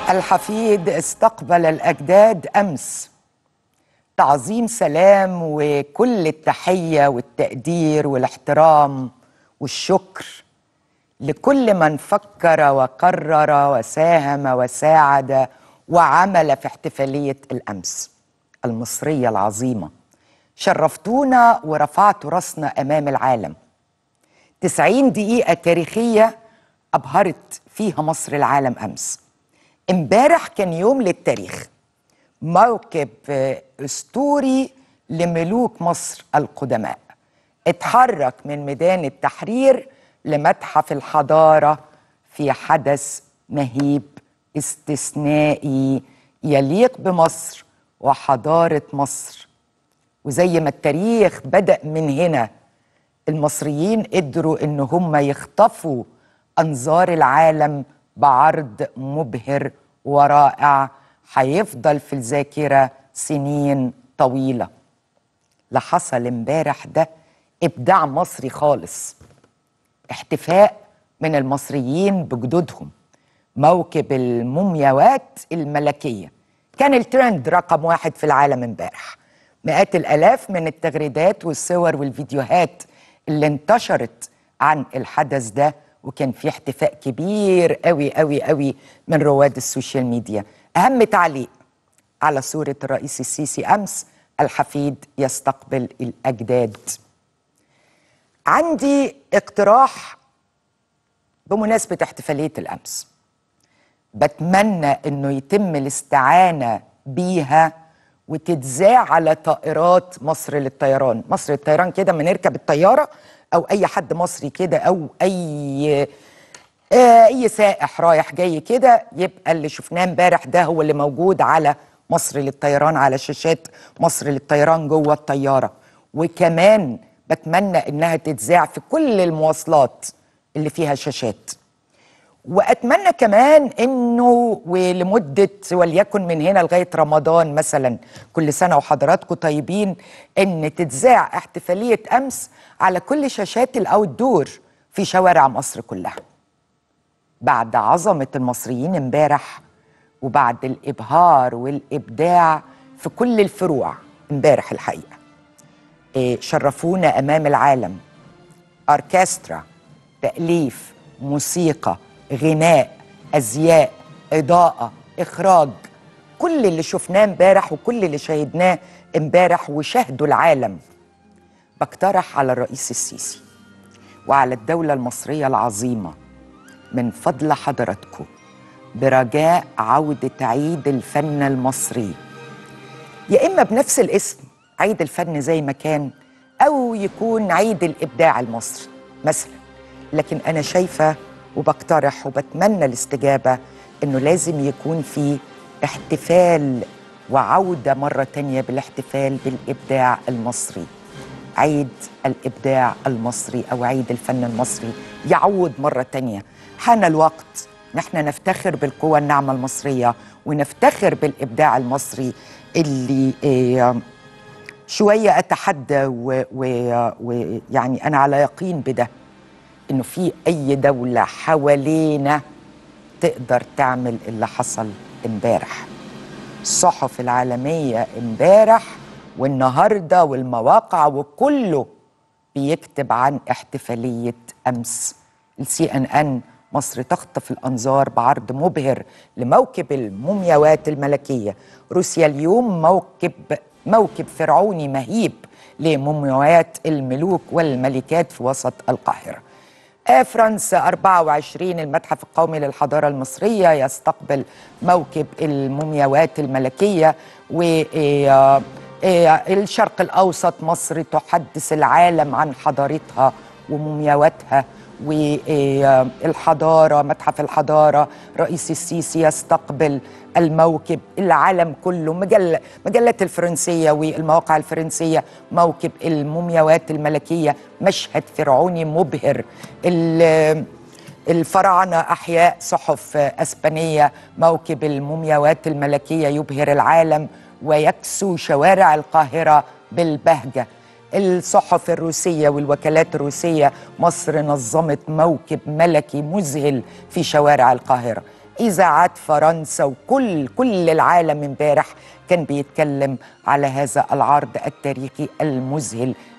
الحفيد استقبل الأجداد أمس تعظيم سلام وكل التحية والتقدير والاحترام والشكر لكل من فكر وقرر وساهم وساعد وعمل في احتفالية الأمس المصرية العظيمة شرفتونا ورفعتوا راسنا أمام العالم تسعين دقيقة تاريخية أبهرت فيها مصر العالم أمس امبارح كان يوم للتاريخ موكب أسطوري لملوك مصر القدماء اتحرك من ميدان التحرير لمتحف الحضارة في حدث مهيب استثنائي يليق بمصر وحضارة مصر وزي ما التاريخ بدأ من هنا المصريين قدروا ان هم يخطفوا انظار العالم بعرض مبهر ورائع هيفضل في الذاكره سنين طويله اللي حصل امبارح ده ابداع مصري خالص احتفاء من المصريين بجدودهم موكب المومياوات الملكيه كان الترند رقم واحد في العالم امبارح مئات الالاف من التغريدات والصور والفيديوهات اللي انتشرت عن الحدث ده وكان في احتفاء كبير قوي قوي قوي من رواد السوشيال ميديا اهم تعليق على صورة الرئيس السيسي أمس الحفيد يستقبل الأجداد عندي اقتراح بمناسبة احتفالية الأمس بتمنى أنه يتم الاستعانة بيها وتتذاع على طائرات مصر للطيران مصر للطيران كده ما نركب الطيارة أو أي حد مصري كده أو أي اي سائح رايح جاي كده يبقى اللي شفناه امبارح ده هو اللي موجود على مصر للطيران على شاشات مصر للطيران جوه الطياره وكمان بتمنى انها تتذاع في كل المواصلات اللي فيها شاشات واتمنى كمان انه ولمده وليكن من هنا لغايه رمضان مثلا كل سنه وحضراتكم طيبين ان تتذاع احتفاليه امس على كل شاشات الاوت دور في شوارع مصر كلها بعد عظمة المصريين امبارح وبعد الإبهار والإبداع في كل الفروع امبارح الحقيقة إيه شرفونا أمام العالم أوركسترا تأليف موسيقى غناء أزياء إضاءة إخراج كل اللي شفناه امبارح وكل اللي شاهدناه امبارح وشاهده العالم بقترح على الرئيس السيسي وعلى الدولة المصرية العظيمة من فضل حضراتكم برجاء عودة عيد الفن المصري يا إما بنفس الاسم عيد الفن زي ما كان أو يكون عيد الإبداع المصري مثلا لكن أنا شايفة وبقترح وبتمنى الاستجابة إنه لازم يكون في احتفال وعودة مرة تانية بالاحتفال بالإبداع المصري عيد الإبداع المصري أو عيد الفن المصري يعود مرة تانية حان الوقت نحن نفتخر بالقوة الناعمة المصرية ونفتخر بالإبداع المصري اللي إيه شوية أتحدى ويعني أنا على يقين بده إنه في أي دولة حوالينا تقدر تعمل اللي حصل امبارح الصحف العالمية امبارح والنهاردة والمواقع وكله بيكتب عن احتفالية أمس السي ان ان مصر تخطف الانظار بعرض مبهر لموكب المومياوات الملكيه روسيا اليوم موكب موكب فرعوني مهيب لمومياوات الملوك والملكات في وسط القاهره آه فرنسا 24 المتحف القومي للحضارة المصرية يستقبل موكب المومياوات الملكية والشرق الأوسط مصر تحدث العالم عن حضارتها ومومياواتها والحضارة متحف الحضارة رئيس السيسي يستقبل الموكب العالم كله مجلة مجلات الفرنسية والمواقع الفرنسية موكب المومياوات الملكية مشهد فرعوني مبهر الفراعنة أحياء صحف أسبانية موكب المومياوات الملكية يبهر العالم ويكسو شوارع القاهرة بالبهجة الصحف الروسية والوكالات الروسية مصر نظمت موكب ملكي مذهل في شوارع القاهرة اذاعات فرنسا وكل كل العالم امبارح كان بيتكلم على هذا العرض التاريخي المذهل